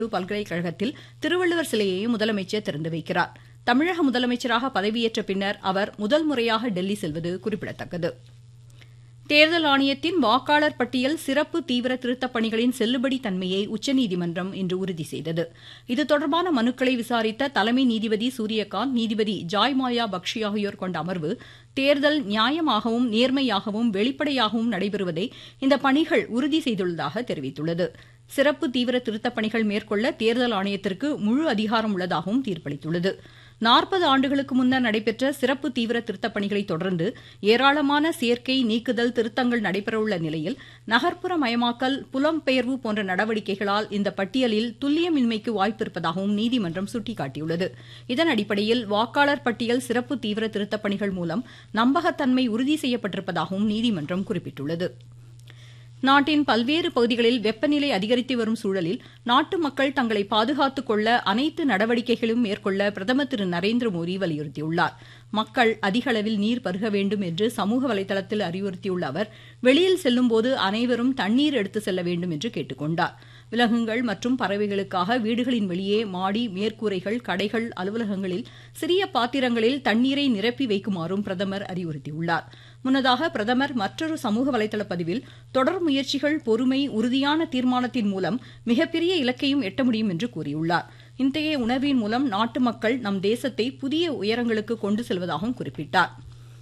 பல்கலைக்கழகத்தில் திருவள்ளுவர் சிலையையும் முதலமைச்சர் திறந்து வைக்கிறார் தமிழக முதலமைச்சராக பதவியேற்ற பின்னர் அவர் முதல் முறையாக டெல்லி செல்வது குறிப்பிடத்தக்கது தேர்தல் ஆணையத்தின் வாக்காளர் பட்டியல் சிறப்பு தீவிர திருத்தப் பணிகளின் செல்லுபடி தன்மையை உச்சநீதிமன்றம் இன்று உறுதி செய்தது இது தொடர்பான மனுக்களை விசாரித்த தலைமை நீதிபதி சூரியகாந்த் நீதிபதி ஜாய்மாயா பக்ஷி ஆகியோர் கொண்ட அமர்வு தேர்தல் நியாயமாகவும் நேர்மையாகவும் வெளிப்படையாகவும் நடைபெறுவதை இந்த பணிகள் உறுதி செய்துள்ளதாக தெரிவித்துள்ளது சிறப்பு தீவிர திருத்தப் பணிகள் மேற்கொள்ள தேர்தல் ஆணையத்திற்கு முழு அதிகாரம் உள்ளதாகவும் தீர்ப்பளித்துள்ளது நாற்பது ஆண்டுகளுக்கு முன்னர் நடைபெற்ற சிறப்பு தீவிர திருத்தப் பணிகளை தொடர்ந்து ஏராளமான சேர்க்கை நீக்குதல் திருத்தங்கள் நடைபெறவுள்ள நிலையில் நகர்ப்புற மயமாக்கல் புலம்பெயர்வு போன்ற நடவடிக்கைகளால் இந்த பட்டியலில் துல்லியமின்மைக்கு வாய்ப்பிருப்பதாகவும் நீதிமன்றம் சுட்டிக்காட்டியுள்ளது இதன் அடிப்படையில் வாக்காளர் பட்டியல் சிறப்பு தீவிர திருத்தப் பணிகள் மூலம் நம்பகத்தன்மை உறுதி செய்யப்பட்டிருப்பதாகவும் நீதிமன்றம் குறிப்பிட்டுள்ளது நாட்டின் பல்வேறு பகுதிகளில் வெப்பநிலை அதிகரித்து வரும் சூழலில் நாட்டு மக்கள் தங்களை பாதுகாத்துக் கொள்ள அனைத்து நடவடிக்கைகளும் மேற்கொள்ள பிரதமர் திரு நரேந்திர மோடி வலியுறுத்தியுள்ளார் மக்கள் அதிக அளவில் நீர் பருக வேண்டும் என்று சமூக வலைதளத்தில் அறிவுறுத்தியுள்ள அவர் வெளியில் செல்லும்போது அனைவரும் தண்ணீர் எடுத்து செல்ல வேண்டும் என்று கேட்டுக் கொண்டார் விலங்குகள் மற்றும் பறவைகளுக்காக வீடுகளின் வெளியே மாடி மேற்கூரைகள் கடைகள் அலுவலகங்களில் சிறிய பாத்திரங்களில் தண்ணீரை நிரப்பி வைக்குமாறும் பிரதமர் அறிவுறுத்தியுள்ளார் முன்னதாக பிரதமர் மற்றொரு சமூக வலைதள பதிவில் தொடர் முயற்சிகள் பொறுமை உறுதியான தீர்மானத்தின் மூலம் மிகப்பெரிய இலக்கையும் எட்ட முடியும் என்று கூறியுள்ளார் இத்தகைய உணர்வின் மூலம் நாட்டு மக்கள் நம் தேசத்தை புதிய உயரங்களுக்கு கொண்டு செல்வதாகவும் குறிப்பிட்டார்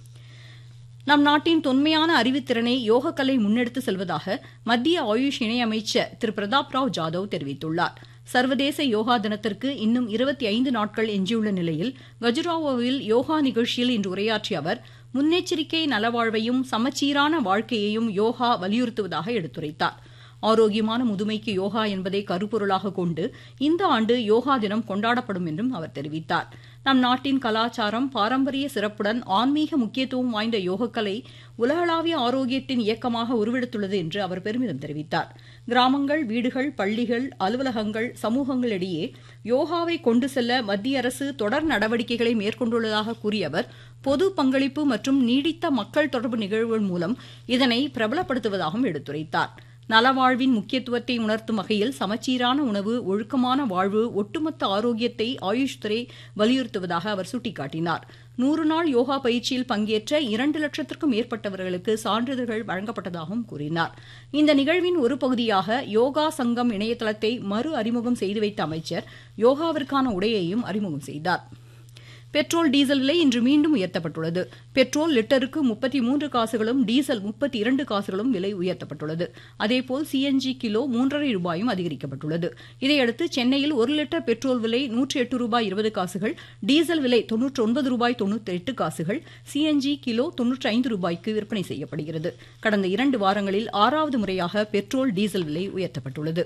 நம் நாட்டின் தொன்மையான அறிவுத்திறனை யோகக்கலை முன்னெடுத்து செல்வதாக மத்திய ஆயுஷ் இணையமைச்சர் திரு பிரதாப் ராவ் ஜாதவ் தெரிவித்துள்ளார் சர்வதேச யோகா தினத்திற்கு இன்னும் இருபத்தி ஐந்து நாட்கள் எஞ்சியுள்ள நிலையில் கஜுராவோவில் யோகா நிகழ்ச்சியில் இன்று உரையாற்றிய அவர் முன்னெச்சரிக்கை நலவாழ்வையும் சமச்சீரான வாழ்க்கையையும் யோகா வலியுறுத்துவதாக எடுத்துரைத்தார் ஆரோக்கியமான முதுமைக்கு யோகா என்பதை கருப்பொருளாக கொண்டு இந்த ஆண்டு யோகா தினம் கொண்டாடப்படும் என்றும் அவர் தெரிவித்தார் நம் நாட்டின் கலாச்சாரம் பாரம்பரிய சிறப்புடன் ஆன்மீக முக்கியத்துவம் வாய்ந்த யோகக்கலை உலகளாவிய ஆரோக்கியத்தின் இயக்கமாக உருவெடுத்துள்ளது என்று அவர் பெருமிதம் தெரிவித்தார் கிராமங்கள் வீடுகள் பள்ளிகள் அலுவலகங்கள் சமூகங்களிடையே யோகாவை கொண்டு செல்ல மத்திய அரசு தொடர் நடவடிக்கைகளை மேற்கொண்டுள்ளதாக கூறிய அவர் பொது பங்களிப்பு மற்றும் நீடித்த மக்கள் தொடர்பு நிகழ்வுகள் மூலம் இதனை பிரபலப்படுத்துவதாகவும் எடுத்துரைத்தார் நலவாழ்வின் முக்கியத்துவத்தை உணர்த்தும் வகையில் சமச்சீரான உணவு ஒழுக்கமான வாழ்வு ஒட்டுமொத்த ஆரோக்கியத்தை ஆயுஷ் துறை வலியுறுத்துவதாக அவர் சுட்டிக்காட்டினார் நூறு நாள் யோகா பயிற்சியில் பங்கேற்ற இரண்டு லட்சத்திற்கும் மேற்பட்டவர்களுக்கு சான்றிதழ்கள் வழங்கப்பட்டதாகவும் கூறினார் இந்த நிகழ்வின் ஒரு பகுதியாக யோகா சங்கம் இணையதளத்தை மறு அறிமுகம் செய்து வைத்த அமைச்சர் யோகாவிற்கான உடையையும் அறிமுகம் செய்தார் பெட்ரோல் டீசல் விலை இன்று மீண்டும் உயர்த்தப்பட்டுள்ளது பெட்ரோல் லிட்டருக்கு முப்பத்தி மூன்று காசுகளும் டீசல் முப்பத்தி இரண்டு காசுகளும் விலை உயர்த்தப்பட்டுள்ளது அதேபோல் சிஎன்ஜி கிலோ மூன்றரை ரூபாயும் அதிகரிக்கப்பட்டுள்ளது இதையடுத்து சென்னையில் ஒரு லிட்டர் பெட்ரோல் விலை நூற்றி எட்டு ரூபாய் இருபது காசுகள் டீசல் விலை தொன்னூற்றி ஒன்பது ரூபாய் தொன்னூற்றி எட்டு காசுகள் சிஎன்ஜி கிலோ தொன்னூற்றி ஐந்து ரூபாய்க்கு விற்பனை செய்யப்படுகிறது கடந்த இரண்டு வாரங்களில் ஆறாவது முறையாக பெட்ரோல் டீசல் விலை உயர்த்தப்பட்டுள்ளது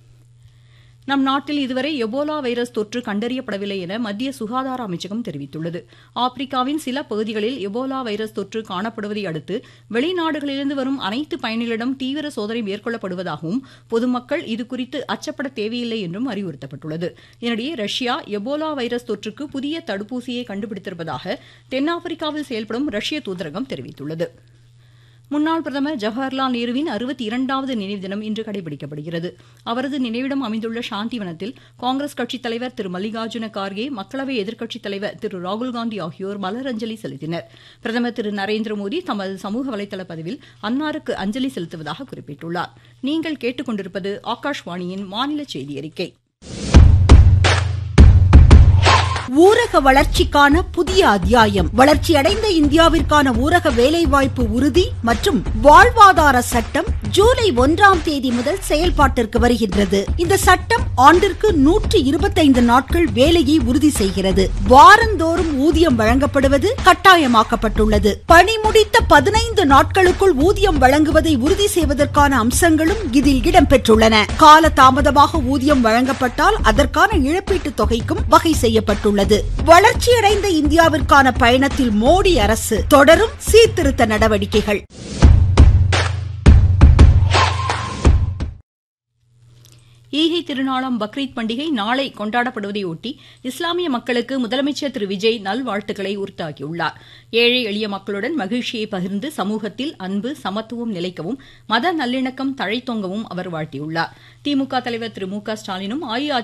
நம் நாட்டில் இதுவரை எபோலா வைரஸ் தொற்று கண்டறியப்படவில்லை என மத்திய சுகாதார அமைச்சகம் தெரிவித்துள்ளது ஆப்பிரிக்காவின் சில பகுதிகளில் எபோலா வைரஸ் தொற்று காணப்படுவதை அடுத்து வெளிநாடுகளிலிருந்து வரும் அனைத்து பயணிகளிடம் தீவிர சோதனை மேற்கொள்ளப்படுவதாகவும் பொதுமக்கள் இதுகுறித்து அச்சப்பட தேவையில்லை என்றும் அறிவுறுத்தப்பட்டுள்ளது இதனிடையே ரஷ்யா எபோலா வைரஸ் தொற்றுக்கு புதிய தடுப்பூசியை கண்டுபிடித்திருப்பதாக தென்னாப்பிரிக்காவில் செயல்படும் ரஷ்ய தூதரகம் தெரிவித்துள்ளது முன்னாள் பிரதமர் ஜவஹர்லால் நேருவின் அறுபத்தி இரண்டாவது நினைவு தினம் இன்று கடைபிடிக்கப்படுகிறது அவரது நினைவிடம் அமைந்துள்ள சாந்திவனத்தில் காங்கிரஸ் கட்சித் தலைவர் திரு மல்லிகார்ஜுன கார்கே மக்களவை எதிர்க்கட்சித் தலைவர் திரு ராகுல்காந்தி ஆகியோர் மலரஞ்சலி செலுத்தினர் பிரதமர் திரு நரேந்திர மோடி தமது சமூக வலைதள பதிவில் அன்னாருக்கு அஞ்சலி செலுத்துவதாக குறிப்பிட்டுள்ளார் நீங்கள் கேட்டுக்கொண்டிருப்பது ஆகாஷ்வாணியின் மாநில செய்தி அறிக்கை ஊரக வளர்ச்சிக்கான புதிய அத்தியாயம் வளர்ச்சியடைந்த இந்தியாவிற்கான ஊரக வேலைவாய்ப்பு உறுதி மற்றும் வாழ்வாதார சட்டம் ஜூலை ஒன்றாம் தேதி முதல் செயல்பாட்டிற்கு வருகின்றது இந்த சட்டம் ஆண்டிற்கு நூற்றி இருபத்தைந்து நாட்கள் வேலையை உறுதி செய்கிறது வாரந்தோறும் ஊதியம் வழங்கப்படுவது கட்டாயமாக்கப்பட்டுள்ளது பணி முடித்த பதினைந்து நாட்களுக்குள் ஊதியம் வழங்குவதை உறுதி செய்வதற்கான அம்சங்களும் இதில் இடம்பெற்றுள்ளன கால தாமதமாக ஊதியம் வழங்கப்பட்டால் அதற்கான இழப்பீட்டு தொகைக்கும் வகை செய்யப்பட்டுள்ளது உள்ளது வளர்ச்சியடைந்த இந்தியாவிற்கான பயணத்தில் மோடி அரசு தொடரும் சீர்திருத்த நடவடிக்கைகள் ஈகை திருநாளாம் பக்ரீத் பண்டிகை நாளை கொண்டாடப்படுவதையொட்டி இஸ்லாமிய மக்களுக்கு முதலமைச்சர் திரு விஜய் நல்வாழ்த்துக்களை உறுத்தாக்கியுள்ளார் ஏழை எளிய மக்களுடன் மகிழ்ச்சியை பகிர்ந்து சமூகத்தில் அன்பு சமத்துவம் நிலைக்கவும் மத நல்லிணக்கம் தழைத்தோங்கவும் அவர் வாழ்த்தியுள்ளார் திமுக தலைவர் திரு மு க ஸ்டாலினும் அஇஅதிமுக